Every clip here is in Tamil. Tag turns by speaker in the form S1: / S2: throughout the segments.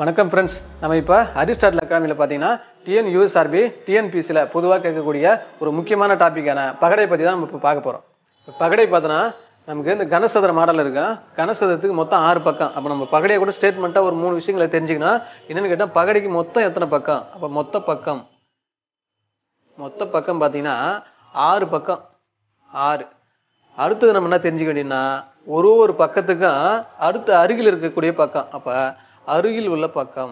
S1: வணக்கம் ஃப்ரெண்ட்ஸ் நம்ம இப்போ அரிஸ்டாட்டில் அகாடமியில் பார்த்தீங்கன்னா டிஎன் யூஎஸ்ஆர்பி டிஎன்பிசியில் பொதுவாக கேட்கக்கூடிய ஒரு முக்கியமான டாப்பிக்கான பகடை பற்றி தான் நம்ம இப்போ பார்க்க போகிறோம் பகடை பார்த்தோன்னா நமக்கு இந்த கனசதுர மாடல் இருக்கு கனசதுரத்துக்கு மொத்தம் ஆறு பக்கம் அப்போ நம்ம பகடையை கூட ஸ்டேட்மெண்ட்டாக ஒரு மூணு விஷயங்களை தெரிஞ்சுக்கணும் என்னென்னு கேட்டால் பகடைக்கு மொத்தம் எத்தனை பக்கம் அப்போ மொத்த பக்கம் மொத்த பக்கம் பார்த்தீங்கன்னா ஆறு பக்கம் ஆறு அடுத்தது நம்ம என்ன தெரிஞ்சுக்க வேண்டியதுன்னா ஒரு ஒரு பக்கத்துக்கும் அடுத்த அருகில் இருக்கக்கூடிய பக்கம் அப்ப அருகில் உள்ள பக்கம்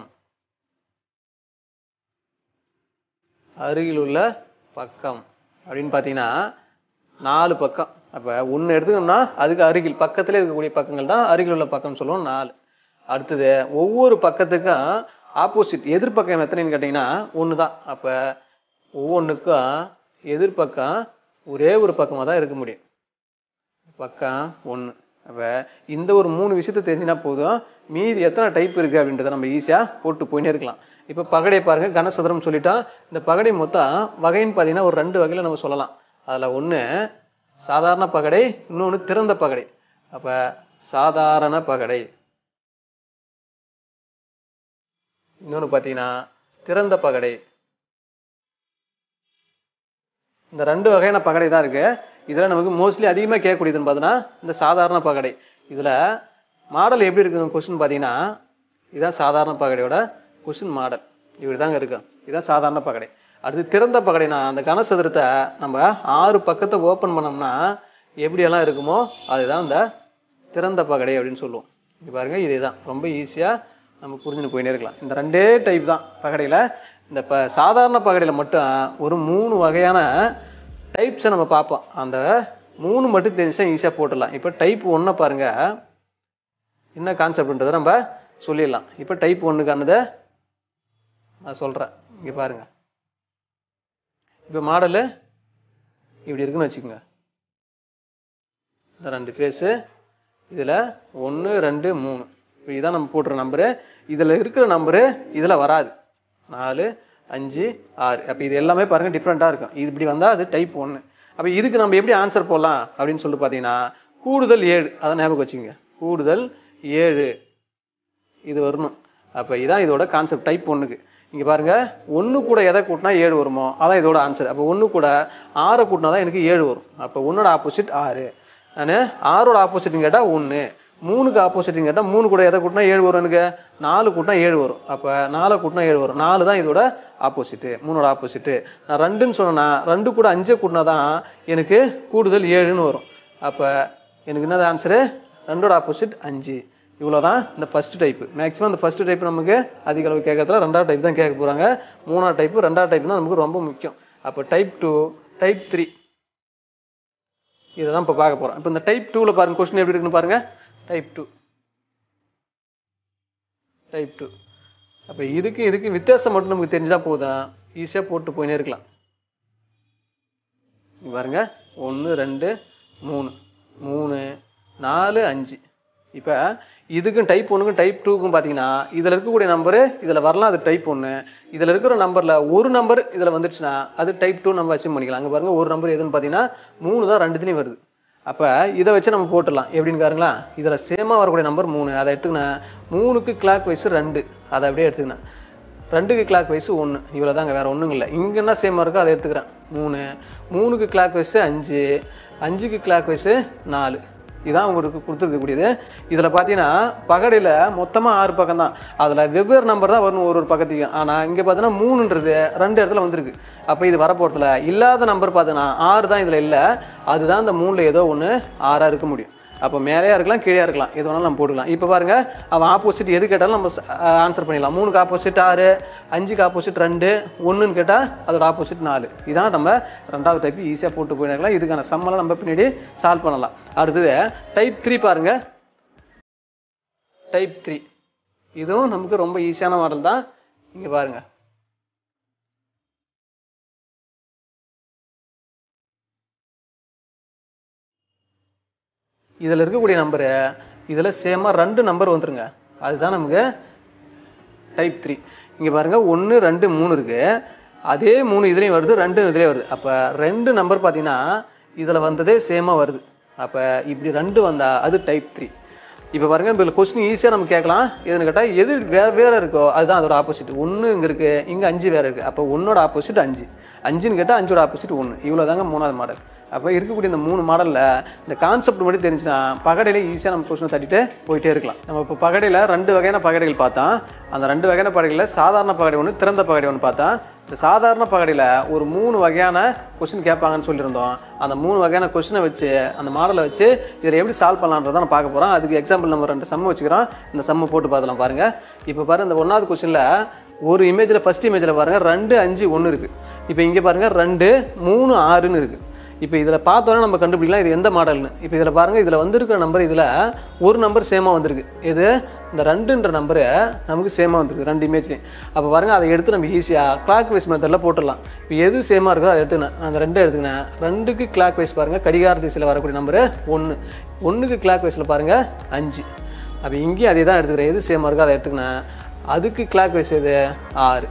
S1: அருகில் உள்ள பக்கம் அப்படின்னு பார்த்தீங்கன்னா நாலு பக்கம் அப்ப ஒன்று எடுத்துக்கணும்னா அதுக்கு அருகில் பக்கத்துல இருக்கக்கூடிய பக்கங்கள் தான் அருகில் உள்ள பக்கம் சொல்லுவோம் நாலு அடுத்தது ஒவ்வொரு பக்கத்துக்கும் ஆப்போசிட் எதிர்பக்கம் எத்தனைன்னு கேட்டிங்கன்னா ஒன்று தான் அப்போ ஒவ்வொன்றுக்கும் எதிர்பக்கம் ஒரே ஒரு பக்கமாக தான் இருக்க முடியும் பக்கம் ஒன்று அப்போ இந்த ஒரு மூணு விஷயத்த தெரிஞ்சினா போதும் மீதி எத்தனை டைப் இருக்குது அப்படின்றத நம்ம ஈஸியாக போட்டு போயினே இருக்கலாம் இப்போ பகடை பாருங்க கனசதுரம் சொல்லிட்டோம் இந்த பகடை மொத்தம் வகைன்னு பார்த்தீங்கன்னா ஒரு ரெண்டு வகையில் நம்ம சொல்லலாம் அதில் ஒன்று சாதாரண பகடை இன்னொன்று திறந்த பகடை அப்போ சாதாரண பகடை இன்னொன்று பார்த்தீங்கன்னா திறந்த பகடை இந்த ரெண்டு வகையான பகடை தான் இருக்கு இதில் நமக்கு மோஸ்ட்லி அதிகமாக கேட்கக்கூடியதுன்னு பார்த்தோன்னா இந்த சாதாரண பகடை இதில் மாடல் எப்படி இருக்குங்க கொஸ்டின் பார்த்தீங்கன்னா இதுதான் சாதாரண பகடையோட கொஸ்டின் மாடல் இப்படி தாங்க இருக்கும் இதுதான் சாதாரண பகடை அடுத்து திறந்த பகடைனா அந்த கனசதுரத்தை நம்ம ஆறு பக்கத்தை ஓப்பன் பண்ணோம்னா எப்படியெல்லாம் இருக்குமோ அதுதான் இந்த திறந்த பகடை அப்படின்னு சொல்லுவோம் இங்க பாருங்க இதே தான் ரொம்ப ஈஸியாக நம்ம புரிஞ்சுன்னு போயினே இருக்கலாம் இந்த ரெண்டே டைப் தான் பகடையில் இந்த ப சாதாரண பகடையில் மட்டும் ஒரு மூணு வகையான டைப்ஸை நம்ம பார்ப்போம் அந்த மூணு மட்டும் தெரிஞ்சா ஈஸியாக போட்டுடலாம் இப்போ டைப் ஒன்றை பாருங்க என்ன கான்செப்ட்ன்றதை நம்ம சொல்லிடலாம் இப்போ டைப் ஒன்றுக்கானதை நான் சொல்கிறேன் இங்கே பாருங்க இப்போ மாடலு இப்படி இருக்குன்னு வச்சுக்கோங்க இந்த ரெண்டு ஃபேஸு இதில் ஒன்று ரெண்டு மூணு இப்போ இதான் நம்ம போட்டுற நம்பரு இதில் இருக்கிற நம்பரு இதில் வராது நாலு அஞ்சு ஆறு அப்போ இது எல்லாமே பாருங்கள் டிஃப்ரெண்ட்டாக இருக்கும் இது இப்படி வந்தால் அது டைப் ஒன்று அப்போ இதுக்கு நம்ம எப்படி ஆன்சர் போடலாம் அப்படின்னு சொல்லிட்டு பார்த்தீங்கன்னா கூடுதல் ஏழு அதை ஞாபகம் வச்சுக்கோங்க கூடுதல் ஏழு இது வரணும் அப்போ இதான் இதோட கான்செப்ட் டைப் ஒன்றுக்கு இங்கே பாருங்க ஒன்று கூட எதை கூட்டினா ஏழு வருமோ அதான் இதோட ஆன்சர் அப்போ ஒன்று கூட ஆறை கூட்டினா தான் எனக்கு ஏழு வரும் அப்போ ஒன்னோட ஆப்போசிட் ஆறு நான் ஆறோட ஆப்போசிட்னு கேட்டால் ஒன்று மூணுக்கு ஆப்போசிட்னு கேட்டால் மூணு கூட எதை கூட்டினா ஏழு வரும் எனக்கு நாலு கூட்டினா ஏழு வரும் அப்போ நாலை கூட்டினா ஏழு வரும் நாலு தான் இதோட ஆப்போசிட்டு மூணோட ஆப்போசிட்டு நான் ரெண்டுன்னு சொன்னேன்னா ரெண்டு கூட அஞ்சை கூட்டினா தான் எனக்கு கூடுதல் ஏழுன்னு வரும் அப்போ எனக்கு என்னது ஆன்சரு ரெண்டோட ஆப்போசிட் அஞ்சு இவ்வளோதான் இந்த ஃபர்ஸ்ட் டைப்பு மேக்ஸிமம் இந்த ஃபர்ஸ்ட் டைப் நமக்கு அதிக அளவு கேட்கறதுல ரெண்டாவது டைப் தான் கேட்க போகிறாங்க மூணாவது டைப்பு ரெண்டாவது டைப் தான் நமக்கு ரொம்ப முக்கியம் அப்போ டைப் டூ டைப் த்ரீ இதை தான் இப்போ பார்க்க போகிறோம் இப்போ இந்த டைப் டூவில் பாருங்க கொஸ்டின் எப்படி இருக்குன்னு பாருங்க டைப் டூ டைப் டூ அப்போ இதுக்கு இதுக்கு வித்தியாசம் மட்டும் நமக்கு தெரிஞ்சா போதும் ஈஸியாக போட்டு போயினே இருக்கலாம் இங்க பாருங்க ஒன்று ரெண்டு மூணு மூணு நாலு அஞ்சு இப்போ இதுக்கும் டைப் ஒன்றுக்கும் டைப் டூக்கும் பார்த்தீங்கன்னா இதில் இருக்கக்கூடிய நம்பரு இதில் வரலாம் அது டைப் ஒன்று இதில் இருக்கிற நம்பரில் ஒரு நம்பர் இதில் வந்துடுச்சுன்னா அது டைப் டூ நம்ம அச்சீவ் பண்ணிக்கலாம் அங்கே பாருங்க ஒரு நம்பர் எதுன்னு பார்த்தீங்கன்னா மூணு தான் ரெண்டுத்துலேயும் வருது அப்போ இதை வச்சு நம்ம போட்டுடலாம் எப்படின்னு பாருங்களா இதில் சேமாக வரக்கூடிய நம்பர் மூணு அதை எடுத்துக்கினேன் மூணுக்கு கிளாக் வைஸ் ரெண்டு அதை அப்படியே எடுத்துக்கினேன் ரெண்டுக்கு கிளாக் வைஸ் ஒன்று இவ்வளோ தாங்க வேறு ஒன்றும் இல்லை இங்கே என்ன சேமாக இருக்கோ அதை எடுத்துக்கிறேன் மூணு மூணுக்கு கிளாக் வைஸ் அஞ்சு அஞ்சுக்கு கிளாக் வைஸ் நாலு இதான் உங்களுக்கு கொடுத்துருக்கக்கூடியது இதில் பார்த்தீங்கன்னா பகடையில் மொத்தமாக ஆறு பக்கம் தான் அதில் வெவ்வேறு நம்பர் தான் வரும் ஒரு ஒரு பக்கத்துக்கும் ஆனால் இங்கே பார்த்தீங்கன்னா மூணுன்றது ரெண்டு இடத்துல வந்திருக்கு அப்போ இது வரப்போகிறதுல இல்லாத நம்பர் பார்த்தீங்கன்னா ஆறு தான் இதில் இல்லை அதுதான் இந்த மூணில் ஏதோ ஒன்று ஆறாக இருக்க முடியும் அப்போ மேலேயா இருக்கலாம் கீழே இருக்கலாம் எது வேணாலும் நம்ம போட்டுக்கலாம் இப்போ பாருங்க அவன் ஆப்போசிட் எது கேட்டாலும் நம்ம ஆன்சர் பண்ணிடலாம் மூணுக்கு ஆப்போசிட் ஆறு அஞ்சுக்கு ஆப்போசிட் ரெண்டு ஒன்றுன்னு கேட்டால் அதோட ஆப்போசிட் நாலு இதான் நம்ம ரெண்டாவது டைப் ஈஸியாக போட்டு போயிருக்கலாம் இதுக்கான சம்மெல்லாம் நம்ம பின்னாடி சால்வ் பண்ணலாம் அடுத்தது டைப் த்ரீ பாருங்க டைப் த்ரீ இதுவும் நமக்கு ரொம்ப ஈஸியான மாடல் தான் இங்கே பாருங்க இதில் இருக்கக்கூடிய நம்பரு இதில் சேமாக ரெண்டு நம்பர் வந்துருங்க அதுதான் நமக்கு டைப் த்ரீ இங்கே பாருங்க ஒன்று ரெண்டு மூணு இருக்கு அதே மூணு இதுலேயும் வருது ரெண்டு இதுலேயும் வருது அப்போ ரெண்டு நம்பர் பார்த்தீங்கன்னா இதில் வந்ததே சேமாக வருது அப்போ இப்படி ரெண்டு வந்தால் அது டைப் த்ரீ இப்போ பாருங்க இப்போ கொஸ்டின் ஈஸியாக நம்ம கேட்கலாம் எதுன்னு கேட்டால் எது வேற வேற இருக்கோ அதுதான் அதோட ஆப்போசிட் ஒன்று இங்கே இருக்கு இங்கே அஞ்சு வேற இருக்கு அப்போ ஒன்னோட ஆப்போசிட் அஞ்சு அஞ்சுன்னு கேட்டால் அஞ்சோட ஆப்போசிட் ஒன்று இவ்வளோ தாங்க மூணாவது மாடல் அப்போ இருக்கக்கூடிய இந்த மூணு மாடலில் இந்த கான்செப்ட் மட்டும் தெரிஞ்சுன்னா பகடையில ஈஸியாக நம்ம கொஸ்டின் தட்டிட்டு போயிட்டே இருக்கலாம் நம்ம இப்போ பகடையில் ரெண்டு வகையான பகடைகள் பார்த்தோம் அந்த ரெண்டு வகையான பகடைகளில் சாதாரண பகடை ஒன்று திறந்த பகடை ஒன்று பார்த்தா இந்த சாதாரண பகடையில் ஒரு மூணு வகையான கொஸ்டின் கேட்பாங்கன்னு சொல்லியிருந்தோம் அந்த மூணு வகையான கொஸ்டினை வச்சு அந்த மாடலை வச்சு இதில் எப்படி சால்வ் பண்ணலான்றதை நான் பார்க்க போகிறோம் அதுக்கு எக்ஸாம்பிள் நம்ம ரெண்டு சம்ம வச்சுக்கிறோம் இந்த சம்ம போட்டு பார்த்துலாம் பாருங்க இப்போ பாருங்க இந்த ஒன்றாவது கொஸ்டினில் ஒரு இமேஜில் ஃபர்ஸ்ட் இமேஜில் பாருங்க ரெண்டு அஞ்சு ஒன்று இருக்கு இப்போ இங்கே பாருங்க ரெண்டு மூணு ஆறுன்னு இருக்கு இப்போ இதில் பார்த்தோன்னா நம்ம கண்டுபிடிக்கலாம் இது எந்த மாடல்னு இப்போ இதில் பாருங்க இதில் வந்திருக்கிற நம்பர் இதில் ஒரு நம்பர் சேமாக வந்திருக்கு இது இந்த ரெண்டுன்ற நம்பரு நமக்கு சேமாக வந்திருக்கு ரெண்டு இமேஜ்லையும் அப்போ பாருங்க அதை எடுத்து நம்ம ஈஸியாக கிளாக் வைஸ் மெத்தடில் போட்டுடலாம் இப்போ எது சேமாக இருக்கோ அதை எடுத்துக்கினேன் அந்த ரெண்டு எடுத்துக்கினேன் ரெண்டுக்கு கிளாக் வைஸ் பாருங்க கடிகார திசையில் வரக்கூடிய நம்பரு ஒன்று ஒன்றுக்கு கிளாக் வைஸில் பாருங்க அஞ்சு அப்போ இங்கேயும் அதே தான் எடுத்துக்கிறேன் எது சேமாக இருக்கோ அதை எடுத்துக்கினேன் அதுக்கு கிளாக் வைஸ் எது ஆறு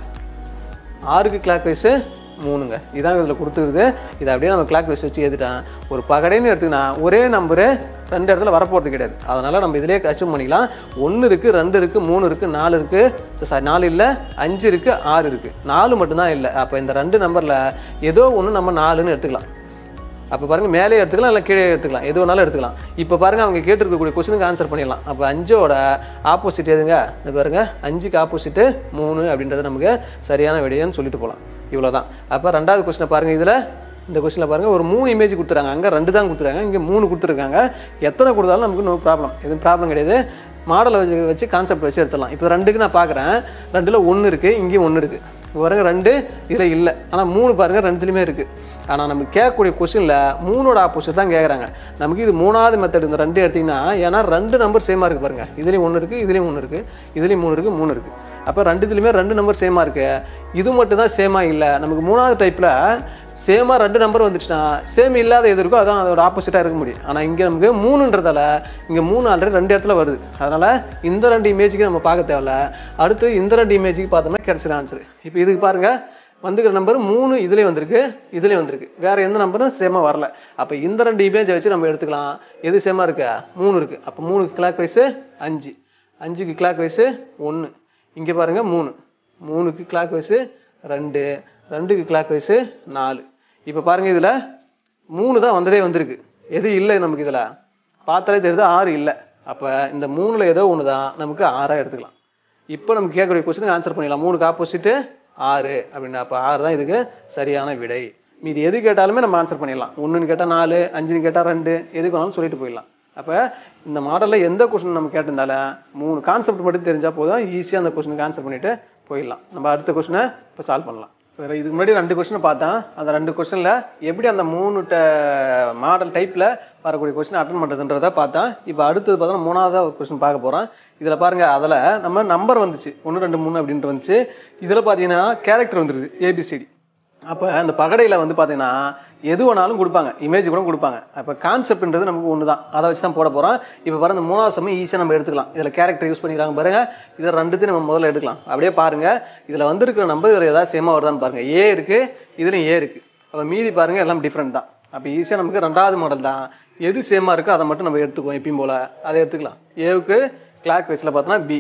S1: ஆறுக்கு கிளாக் வைஸு மூணுங்க இதான் இதில் கொடுத்துருது இதை அப்படியே நம்ம கிளாக் வைஸ் வச்சு எழுதிட்டேன் ஒரு பகடைன்னு எடுத்துக்கினா ஒரே நம்பரு ரெண்டு இடத்துல வரப்போகிறது கிடையாது அதனால் நம்ம இதிலே அச்சீவ் பண்ணிக்கலாம் ஒன்று இருக்குது ரெண்டு இருக்குது மூணு இருக்குது நாலு இருக்குது சாரி நாலு இல்லை அஞ்சு இருக்குது ஆறு இருக்குது நாலு மட்டும்தான் இல்லை அப்போ இந்த ரெண்டு நம்பரில் ஏதோ ஒன்று நம்ம நாலுன்னு எடுத்துக்கலாம் அப்போ பாருங்க மேலே எடுத்துக்கலாம் இல்லை கீழே எடுத்துக்கலாம் எது வேணாலும் எடுத்துக்கலாம் இப்போ பாருங்க அவங்க கேட்டிருக்கக்கூடிய கொஸ்டினுக்கு ஆன்சர் பண்ணிடலாம் அப்போ அஞ்சோட ஆப்போசிட் எதுங்க இந்த பாருங்க அஞ்சுக்கு ஆப்போசிட்டு மூணு அப்படின்றது நமக்கு சரியான விடையன்னு சொல்லிட்டு போகலாம் இவ்வளோதான் அப்போ ரெண்டாவது கொஸ்டினை பாருங்க இதில் இந்த கொஸ்டினில் பாருங்க ஒரு மூணு இமேஜ் கொடுத்துறாங்க அங்கே ரெண்டு தான் கொடுத்துருக்காங்க இங்கே மூணு கொடுத்துருக்காங்க எத்தனை கொடுத்தாலும் நமக்கு நோ ப்ராப்ளம் எதுவும் ப்ராப்ளம் கிடையாது மாடலை வச்சு வச்சு கான்செப்ட் வச்சு எடுத்துடலாம் இப்போ ரெண்டுக்கு நான் பார்க்குறேன் ரெண்டில் ஒன்று இருக்குது இங்கேயும் ஒன்று இருக்குது இப்போ பாருங்க ரெண்டு இதில் இல்லை ஆனால் மூணு பாருங்க ரெண்டுலேயுமே இருக்குது ஆனால் நம்ம கேட்கக்கூடிய கொஸ்டினில் மூணோட ஆப்போசிட் தான் கேட்குறாங்க நமக்கு இது மூணாவது மெத்தட் இந்த ரெண்டு எடுத்திங்கன்னா ஏன்னா ரெண்டு நம்பர் சேமாக இருக்குது பாருங்க இதுலேயும் ஒன்று இருக்குது இதுலேயும் ஒன்று இருக்குது இதுலேயும் மூணு இருக்குது மூணு இருக்குது அப்போ ரெண்டு இதுலையுமே ரெண்டு நம்பர் சேமாக இருக்குது இது மட்டும் தான் சேமாக இல்லை நமக்கு மூணாவது டைப்பில் சேமாக ரெண்டு நம்பர் வந்துச்சுன்னா சேம் இல்லாத எது இருக்கோ அதான் அதோட ஆப்போசிட்டாக இருக்க முடியும் ஆனால் இங்கே நமக்கு மூணுன்றதால இங்கே மூணு ஆல்ரெடி ரெண்டு இடத்துல வருது அதனால் இந்த ரெண்டு இமேஜுக்கு நம்ம பார்க்க தேவையில்ல அடுத்து இந்த ரெண்டு இமேஜுக்கு பார்த்தோம்னா கிடச்சிட ஆன்சர் இப்போ இதுக்கு பாருங்கள் வந்துக்கிற நம்பர் மூணு இதுலேயும் வந்திருக்கு இதுலேயும் வந்திருக்கு வேற எந்த நம்பரும் சேமாக வரல அப்போ இந்த ரெண்டு இமேஜை வச்சு நம்ம எடுத்துக்கலாம் எது சேமாக இருக்கு மூணு இருக்கு அப்போ மூணுக்கு கிளாக் வைஸு அஞ்சு அஞ்சுக்கு கிளாக் வைஸு ஒன்று இங்கே பாருங்க மூணு மூணுக்கு கிளாக் வைஸு ரெண்டு ரெண்டுக்கு கிளாக் வைஸு நாலு இப்போ பாருங்க இதில் மூணு தான் வந்ததே வந்திருக்கு எது இல்லை நமக்கு இதில் பார்த்தாலே தெரியுது ஆறு இல்லை அப்போ இந்த மூணில் ஏதோ ஒன்று தான் நமக்கு ஆறாக எடுத்துக்கலாம் இப்போ நமக்கு கேட்கக்கூடிய கொஸ்டினுக்கு ஆன்சர் பண்ணிடலாம் மூணுக்கு ஆப்போசிட்டு ஆறு அப்படின்னா அப்போ ஆறு தான் இதுக்கு சரியான விடை மீதி எது கேட்டாலுமே நம்ம ஆன்சர் பண்ணிடலாம் ஒன்றுன்னு கேட்டால் நாலு அஞ்சுன்னு கேட்டால் ரெண்டு எதுக்கு வேணாலும் சொல்லிட்டு போயிடலாம் அப்போ இந்த மாடலில் எந்த கொஸ்டின் நம்ம கேட்டிருந்தாலும் மூணு கான்செப்ட் மட்டும் தெரிஞ்சால் போதும் ஈஸியாக அந்த கொஸ்டினுக்கு ஆன்சர் பண்ணிட்டு போயிடலாம் நம்ம அடுத்த கொஸ்டினை இப்போ சால்வ் பண்ணலாம் வேறு இதுக்கு முன்னாடி ரெண்டு கொஸ்டின் பார்த்தேன் அந்த ரெண்டு கொஸ்டினில் எப்படி அந்த மூணு ட மாடல் டைப்பில் வரக்கூடிய கொஸ்டின் அட்டன் பண்ணுறதுன்றத பார்த்தேன் இப்போ அடுத்தது பார்த்தோன்னா மூணாவதாக ஒரு கொஸ்டின் பார்க்க போகிறோம் இதில் பாருங்கள் அதில் நம்ம நம்பர் வந்துச்சு ஒன்று ரெண்டு மூணு அப்படின்ட்டு வந்துச்சு இதில் பார்த்தீங்கன்னா கேரக்டர் வந்துருது ஏபிசிடி அப்போ அந்த பகடையில் வந்து பார்த்தீங்கன்னா எது வேணாலும் கொடுப்பாங்க இமேஜ் கூட கொடுப்பாங்க அப்போ கான்செப்ட்ன்றது நமக்கு ஒன்று தான் அதை வச்சு தான் போட போகிறோம் இப்போ பாருங்க இந்த மூணாவது சமயம் ஈஸியாக நம்ம எடுத்துக்கலாம் இதில் கேரக்டர் யூஸ் பண்ணிக்கிறாங்க பாருங்க இதை ரெண்டுத்தையும் நம்ம முதல்ல எடுக்கலாம் அப்படியே பாருங்க இதில் வந்திருக்கிற நம்பர் இதில் ஏதாவது சேமாக வருதான்னு பாருங்க ஏ இருக்கு இதுலையும் ஏ இருக்கு அப்போ மீதி பாருங்க எல்லாம் டிஃப்ரெண்ட் தான் அப்போ ஈஸியாக நமக்கு ரெண்டாவது மாடல் தான் எது சேமாக இருக்கோ அதை மட்டும் நம்ம எடுத்துக்குவோம் எப்பயும் போல் அதை எடுத்துக்கலாம் ஏவுக்கு கிளாக் வைஸில் பார்த்தோன்னா பி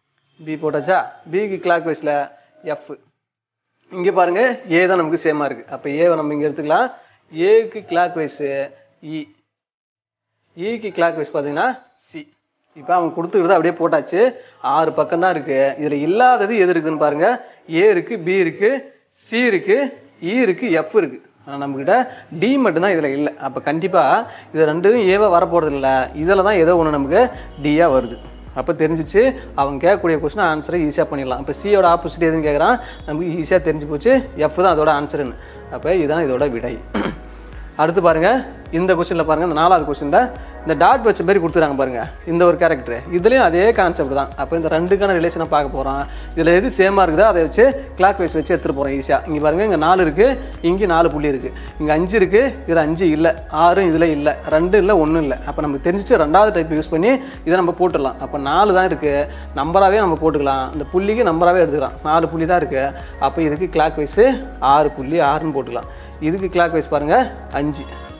S1: பி போட்டாச்சா பிக்கு கிளாக் வைஸில் எஃப் இங்கே பாருங்க ஏ தான் நமக்கு சேமாக இருக்குது அப்போ ஏவை நம்ம இங்கே எடுத்துக்கலாம் ஏக்கு கிளாக் வைஸு இ இக்கு கிளாக் வைஸ் பார்த்தீங்கன்னா சி இப்போ அவங்க கொடுத்துருக்குறது அப்படியே போட்டாச்சு ஆறு பக்கம் தான் இருக்குது இதில் இல்லாதது எது இருக்குதுன்னு பாருங்க ஏ இருக்குது பி இருக்குது சி இருக்குது இ இருக்குது எஃப் இருக்குது ஆனால் நம்மக்கிட்ட டி மட்டும்தான் இதில் இல்லை அப்போ கண்டிப்பாக இது ரெண்டும் ஏவா வரப்போகிறது இல்லை இதில் தான் ஏதோ ஒன்று நமக்கு டியாக வருது அப்போ தெரிஞ்சிச்சு அவங்க கேட்கக்கூடிய கொஸ்டின் ஆன்சரை ஈஸியாக பண்ணிடலாம் இப்போ சியோட ஆப்போசிட் எதுன்னு கேட்குறான் நமக்கு ஈஸியாக தெரிஞ்சு போச்சு எஃப் தான் அதோட ஆன்சருன்னு அப்போ இதுதான் இதோட விடை அடுத்து பாருங்க இந்த கொஸ்டினில் பாருங்க இந்த நாலாவது கொஸ்டினில் இந்த டாட் வச்ச மாதிரி கொடுத்துறாங்க பாருங்க இந்த ஒரு கேரக்டர் இதுலேயும் அதே கான்செப்ட் தான் அப்போ இந்த ரெண்டுக்கான ரிலேஷனை பார்க்க போகிறோம் இதில் எது சேமாக இருக்குதோ அதை வச்சு கிளாக் வைஸ் வச்சு எடுத்துகிட்டு போகிறோம் ஈஸியாக இங்கே பாருங்க இங்கே நாலு இருக்குது இங்கே நாலு புள்ளி இருக்குது இங்கே அஞ்சு இருக்குது இதில் அஞ்சு இல்லை ஆறும் இதில் இல்லை ரெண்டு இல்லை ஒன்றும் இல்லை அப்போ நமக்கு தெரிஞ்சிச்சு ரெண்டாவது டைப் யூஸ் பண்ணி இதை நம்ம போட்டுடலாம் அப்போ நாலு தான் இருக்குது நம்பராகவே நம்ம போட்டுக்கலாம் இந்த புள்ளிக்கு நம்பராகவே எடுத்துக்கலாம் நாலு புள்ளி தான் இருக்குது அப்போ இதுக்கு கிளாக் வைஸு ஆறு புள்ளி ஆறுன்னு போட்டுக்கலாம் இதுக்கு கிளாக் வைஸ் பாருங்கள் அஞ்சு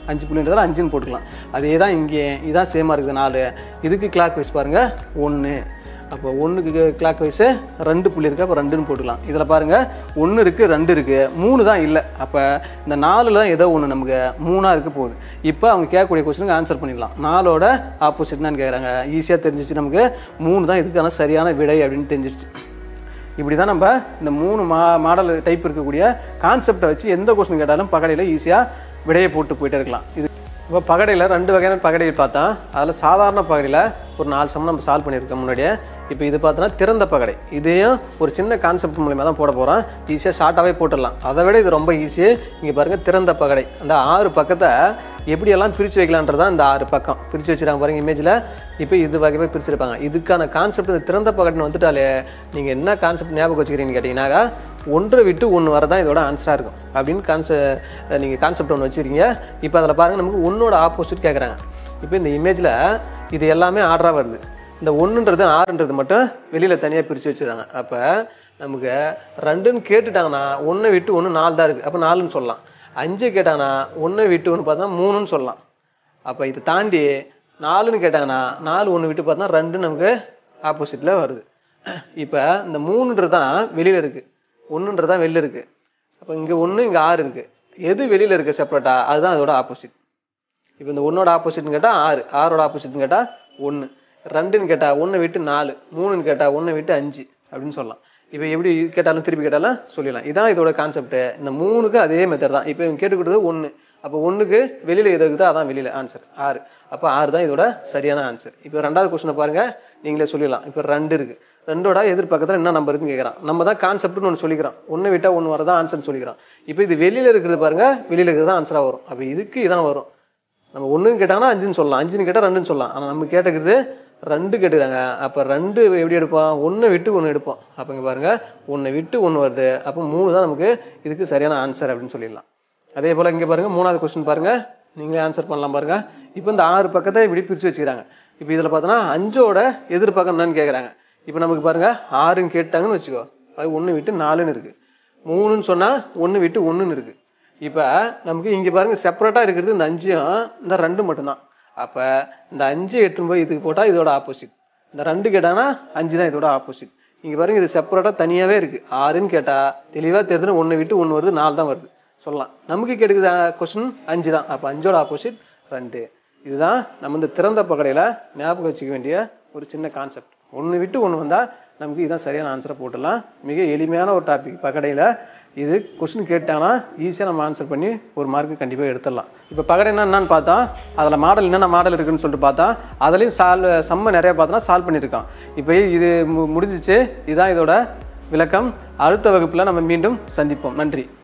S1: அஞ்சு புள்ளின்றதால அஞ்சுன்னு போட்டுக்கலாம் அதே தான் இங்கே இதான் சேமாக இருக்குது நாலு இதுக்கு கிளாக் வைஸ் பாருங்கள் ஒன்று அப்போ ஒன்றுக்கு கிளாக் வைஸு ரெண்டு புள்ளி இருக்குது அப்போ ரெண்டுன்னு போட்டுக்கலாம் இதில் பாருங்கள் ஒன்று இருக்குது ரெண்டு இருக்குது மூணு தான் இல்லை அப்போ இந்த நாலில் தான் ஏதோ ஒன்று நமக்கு மூணாக இருக்க போகுது இப்போ அவங்க கேட்கக்கூடிய கொஸ்டினுக்கு ஆன்சர் பண்ணிடலாம் நாலோட ஆப்போசிட்னான்னு கேட்குறாங்க ஈஸியாக தெரிஞ்சிச்சு நமக்கு மூணு தான் இதுக்கான சரியான விடை அப்படின்னு தெரிஞ்சிருச்சு இப்படி தான் நம்ம இந்த மூணு மா மாடல் டைப் இருக்கக்கூடிய கான்செப்டை வச்சு எந்த கொஸ்டின் கேட்டாலும் பகடையில் ஈஸியாக விடையை போட்டு போயிட்டே இருக்கலாம் இது இப்போ பகடையில் ரெண்டு வகையான பகடைகள் பார்த்தா அதில் சாதாரண பகடையில் ஒரு நாலு சம் நம்ம சால்வ் பண்ணியிருக்கோம் முன்னாடியே இப்போ இது பார்த்தோன்னா திறந்த பகடை இதையும் ஒரு சின்ன கான்செப்ட் மூலியமாக தான் போட போகிறோம் ஈஸியாக ஷார்ட்டாகவே போட்டுடலாம் அதை விட இது ரொம்ப ஈஸி இங்கே பாருங்கள் திறந்த பகடை அந்த ஆறு பக்கத்தை எப்படியெல்லாம் பிரித்து வைக்கலான்றதான் இந்த ஆறு பக்கம் பிரித்து வச்சுருக்காங்க பாருங்க இமேஜில் இப்போ இது வகையாக பிரிச்சிருப்பாங்க இதுக்கான கான்செப்ட் இந்த திறந்த பகட்னு வந்துட்டாலே நீங்கள் என்ன கான்செப்ட் ஞாபகம் வச்சுக்கிறீங்கன்னு கேட்டிங்கன்னாக்கா ஒன்றை விட்டு ஒன்று வரதான் இதோட ஆன்சராக இருக்கும் அப்படின்னு கான்செ நீங்கள் கான்செப்ட் ஒன்று வச்சுருக்கீங்க இப்போ அதில் பாருங்கள் நமக்கு ஒன்னோட ஆப்போசிட் கேட்குறாங்க இப்போ இந்த இமேஜில் இது எல்லாமே ஆர்டராக வருது இந்த ஒன்றுன்றது ஆறுன்றது மட்டும் வெளியில் தனியாக பிரித்து வச்சுருக்காங்க அப்போ நமக்கு ரெண்டுன்னு கேட்டுட்டாங்கன்னா ஒன்றை விட்டு ஒன்று நாலு தான் இருக்குது அப்போ நாலுன்னு சொல்லலாம் அஞ்சு கேட்டாங்கன்னா ஒன்றை விட்டு ஒன்று பார்த்தா மூணுன்னு சொல்லலாம் அப்போ இதை தாண்டி நாலுன்னு கேட்டாங்கன்னா நாலு ஒன்று விட்டு பார்த்தா ரெண்டு நமக்கு ஆப்போசிட்டில் வருது இப்போ இந்த மூணுன்றது தான் வெளியில் இருக்குது ஒன்றுன்றது தான் வெளியில் இருக்குது அப்போ இங்கே ஒன்று இங்கே ஆறு இருக்குது எது வெளியில் இருக்குது செப்பரேட்டாக அதுதான் அதோட ஆப்போசிட் இப்போ இந்த ஒன்னோட ஆப்போசிட்னு கேட்டால் ஆறு ஆறோட ஆப்போசிட்னு கேட்டால் ஒன்று ரெண்டுன்னு கேட்டால் ஒன்றை விட்டு நாலு மூணுன்னு கேட்டால் ஒன்றை விட்டு அஞ்சு அப்படின்னு சொல்லலாம் இப்போ எப்படி கேட்டாலும் திருப்பி கேட்டாலும் சொல்லிடலாம் இதான் இதோட கான்செப்ட் இந்த மூணுக்கு அதே மெத்தட் தான் இப்போ இவங்க கேட்டுக்கிட்டது ஒன்று அப்போ ஒன்றுக்கு வெளியில் எது இருக்குதோ அதான் வெளியில் ஆன்சர் ஆறு அப்போ ஆறு தான் இதோட சரியான ஆன்சர் இப்போ ரெண்டாவது கொஸ்டினை பாருங்கள் நீங்களே சொல்லிடலாம் இப்போ ரெண்டு இருக்குது ரெண்டோட எதிர்பக்கத்தில் என்ன நம்பர் இருக்குன்னு கேட்குறான் நம்ம தான் கான்செப்ட்னு ஒன்று சொல்லிக்கிறோம் ஒன்று விட்டால் ஒன்று வரதான் ஆன்சர்னு சொல்லிக்கிறோம் இப்போ இது வெளியில் இருக்கிறது பாருங்க வெளியில் இருக்கிறது தான் ஆன்சராக வரும் அப்போ இதுக்கு இதான் வரும் நம்ம ஒன்றுன்னு கேட்டாங்கன்னா அஞ்சுன்னு சொல்லலாம் அஞ்சுன்னு கேட்டால் ரெண்டுன்னு சொல்லலாம் ஆனால் நம்ம கேட்டுக்கிறது ரெண்டு கேட்டுக்கிறாங்க அப்போ ரெண்டு எப்படி எடுப்போம் ஒன்று விட்டு ஒன்று எடுப்போம் அப்போ இங்கே பாருங்கள் ஒன்று விட்டு ஒன்று வருது அப்போ மூணு தான் நமக்கு இதுக்கு சரியான ஆன்சர் அப்படின்னு சொல்லிடலாம் அதே போல் இங்கே பாருங்கள் மூணாவது கொஸ்டின் பாருங்கள் நீங்களே ஆன்சர் பண்ணலாம் பாருங்கள் இப்போ இந்த ஆறு பக்கத்தை இப்படி பிரித்து வச்சுக்கிறாங்க இப்போ இதில் பார்த்தோன்னா அஞ்சோட எதிர்பக்கம் என்னன்னு கேட்குறாங்க இப்போ நமக்கு பாருங்கள் ஆறுன்னு கேட்டாங்கன்னு வச்சுக்கோ அது ஒன்று விட்டு நாலுன்னு இருக்குது மூணுன்னு சொன்னால் ஒன்று விட்டு ஒன்றுன்னு இருக்குது இப்போ நமக்கு இங்கே பாருங்க செப்பரேட்டாக இருக்கிறது இந்த அஞ்சும் இந்த ரெண்டு மட்டும்தான் அப்போ இந்த அஞ்சு எட்டு போய் இதுக்கு போட்டால் இதோட ஆப்போசிட் இந்த ரெண்டு கேட்டாங்கன்னா அஞ்சு தான் இதோட ஆப்போசிட் இங்கே பாருங்க இது செப்பரேட்டாக தனியாகவே இருக்குது ஆறுன்னு கேட்டால் தெளிவாக தெரிஞ்சுன்னு ஒன்று விட்டு ஒன்று வருது நாலு தான் வருது சொல்லலாம் நமக்கு கேட்குது கொஸ்டின் அஞ்சு தான் அப்போ அஞ்சோட ஆப்போசிட் ரெண்டு இதுதான் நம்ம இந்த திறந்த பகடையில் ஞாபகம் வச்சுக்க வேண்டிய ஒரு சின்ன கான்செப்ட் ஒன்று விட்டு ஒன்று வந்தால் நமக்கு இதான் சரியான ஆன்சரை போட்டுடலாம் மிக எளிமையான ஒரு டாபிக் பகடையில் இது கொஸ்டின் கேட்டாங்கன்னா ஈஸியாக நம்ம ஆன்சர் பண்ணி ஒரு மார்க்கு கண்டிப்பாக எடுத்துடலாம் இப்போ பகடைனா என்னன்னு பார்த்தா அதில் மாடல் என்னென்ன மாடல் இருக்குன்னு சொல்லிட்டு பார்த்தா அதுலேயும் சால்வ் செம்ம நிறைய பார்த்தோன்னா சால்வ் பண்ணியிருக்கான் இப்போ இது மு- முடிஞ்சிச்சு இதுதான் இதோட விளக்கம் அடுத்த வகுப்பில் நம்ம மீண்டும் சந்திப்போம் நன்றி